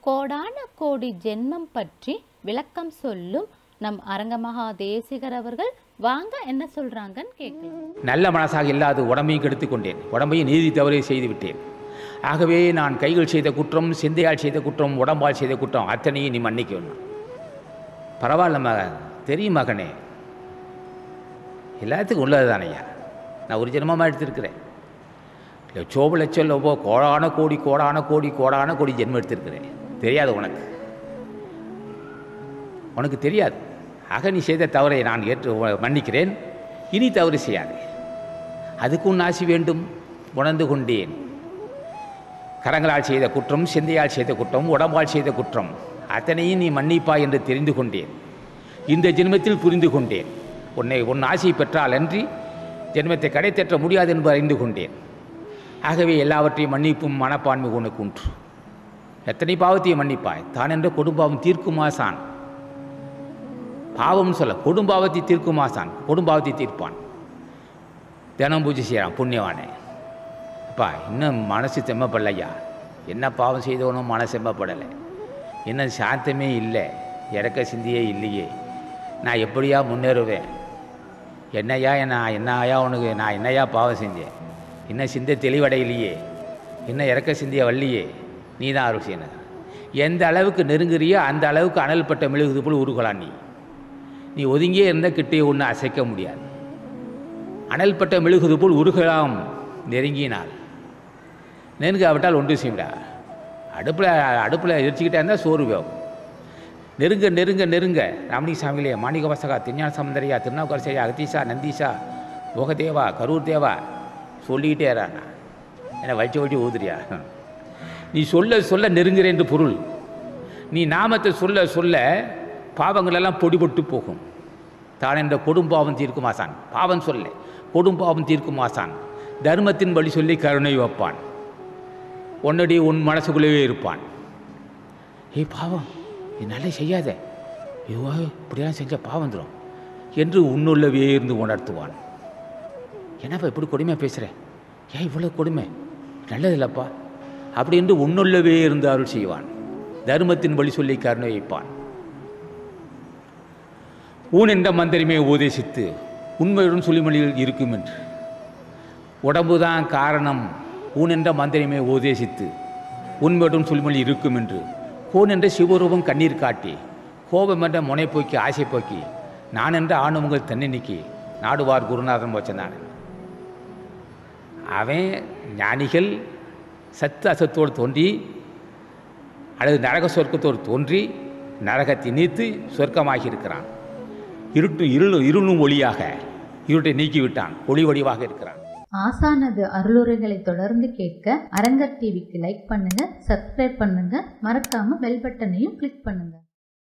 கோடான கோடி ஜென்மம் பற்றி விளக்கம் சொல்லும் நம் அரங்கமகா தேசிகர் அவர்கள் வாங்க என்ன சொல்றாங்கன்னு கேட்கலாம் நல்ல மனசாக இல்லாது உடம்பையும் கெடுத்துக் கொண்டேன் உடம்பையும் நீதி தவறே செய்து விட்டேன் ஆகவே நான் கைகள் செய்த குற்றம் சிந்தையால் செய்த குற்றம் உடம்பால் செய்த குற்றம் அத்தனையும் நீ மன்னிக்க வேணும் பரவாயில்ல மக தெரியும் மகனே எல்லாத்துக்கும் உள்ளது தானையா நான் ஒரு ஜென்மமாக எடுத்திருக்கிறேன் லட்சோப லட்சம் லோபோ கோடான கோடி கோடான கோடி கோடான கோடி ஜென்மம் எடுத்திருக்கிறேன் தெரியாது உனக்கு உனக்கு தெரியாது ஆக நீ செய்த தவறை நான் ஏற்று உ- மன்னிக்கிறேன் இனி தவறு செய்யாதே அதுக்கு உன் ஆசி வேண்டும் உணர்ந்து கொண்டேன் கரங்களால் செய்த குற்றம் சிந்தையால் செய்த குற்றம் உடம்பால் செய்த குற்றம் அத்தனையும் நீ மன்னிப்பாய் என்று தெரிந்து கொண்டேன் இந்த ஜென்மத்தில் புரிந்து கொண்டேன் உன்னை உன் ஆசை பெற்றால் அன்றி ஜென்மத்தை கடை தேற்ற முடியாது என்று அறிந்து கொண்டேன் ஆகவே எல்லாவற்றையும் மன்னிப்பும் மனப்பான்மை உனக்கு உண்டு எத்தனை பாவத்தையும் மன்னிப்பாய் தான் என்ற கொடும்பாவம் தீர்க்குமாசான் பாவம்னு சொல்ல கொடும்பாவத்தை தீர்க்குமாசான் கொடும்பாவத்தை தீர்ப்பான் தினம் பூஜை செய்கிறான் புண்ணியவானே அப்பா இன்னும் மனசு செம்மப்படலையா என்ன பாவம் செய்தவனும் மனசு செம்மப்படலை இன்னும் சாந்தமே இல்லை இறக்க சிந்தியே இல்லையே நான் எப்படியா முன்னேறுவேன் என்னையா நான் என்னையா உனக்கு நான் என்னையா பாவம் செஞ்சேன் இன்னும் சிந்தை தெளிவடையிலையே இன்னும் இறக்க சிந்திய வள்ளியே நீ தான் அருள் செய்யணும் எந்த அளவுக்கு நெருங்குறியோ அந்த அளவுக்கு அனல் பட்ட மெழுகுது போல் உருகலாம் நீ நீ ஒதுங்கியே இருந்தால் கிட்டே ஒன்று அசைக்க முடியாது அனல் பட்ட மெழுகுது போல் உருகலாம் நெருங்கினால் நெருங்காவிட்டால் ஒன்று செய்யடா அடுப்பில் அடுப்பில் எரிச்சிக்கிட்டே இருந்தால் சோறு வேகும் நெருங்க நெருங்க நெருங்க ரமணி சாமியிலே மாணிக வசகா திருஞான சமுந்தரையா திருநாவுக்கரசையா அகதீஷா நந்தீஷா போகதேவா கரூர் தேவா சொல்லிக்கிட்டே இறானா என்னை வச்சு வச்சு ஊதுறியா நீ சொல்ல சொல்ல நெருங்குற என்று பொருள் நீ நாமத்தை சொல்ல சொல்ல பாவங்களெல்லாம் பொடிபட்டு போகும் தான் என்ற கொடும்பாவம் தீர்க்கும் ஆசான் பாவம் சொல்ல கொடும்பாவம் தீர்க்கும் ஆசான் தர்மத்தின் வழி சொல்லி கருணை வைப்பான் உன்னடி உன் மனசுக்குள்ளேயே இருப்பான் ஏய் பாவம் நீ நல்லா செய்யாத ஐயோ இப்படியெல்லாம் செஞ்ச பாவம் வந்துடும் என்று உன்னுள்ளவே இருந்து உணர்த்துவான் என்னப்பா இப்படி கொடுமையாக பேசுகிற ஏன் இவ்வளோ கொடுமை நல்லது இல்லைப்பா அப்படி என்று உன்னுள்ளவே இருந்து அருள் செய்வான் தர்மத்தின் வழி சொல்லி கருணை வைப்பான் ஊன் என்ற மந்திரமே உபதேசித்து உண்மையுடன் சுழிமொழியில் இருக்கும் என்று உடம்புதான் காரணம் ஊன் என்ற மந்திரமே உபதேசித்து உண்மையுடன் சுழிமொழி இருக்கும் என்று கோன் என்ற சிவரூபம் கண்ணீர் காட்டி கோபம் என்ற முனை போக்கி ஆசை போக்கி நான் என்ற ஆணுமங்கள் தன்னெண்ணிக்கி நாடுவார் குருநாதன் வச்சனான் அவன் ஞானிகள் சத்து அசத்தோடு தோன்றி அல்லது நரக சொர்க்கத்தோடு தோன்றி நரகத்தை நீத்து சொர்க்கமாகி இருக்கிறான் இருட்டு இருள் இருளும் ஒளியாக இருட்டை நீக்கிவிட்டான் ஒளி வடிவாக இருக்கிறான் ஆசானது அருளுரைகளை தொடர்ந்து கேட்க அரங்கர் டிவிக்கு லைக் பண்ணுங்க சப்ஸ்கிரைப் பண்ணுங்க மறக்காம பெல் பட்டனையும் கிளிக் பண்ணுங்க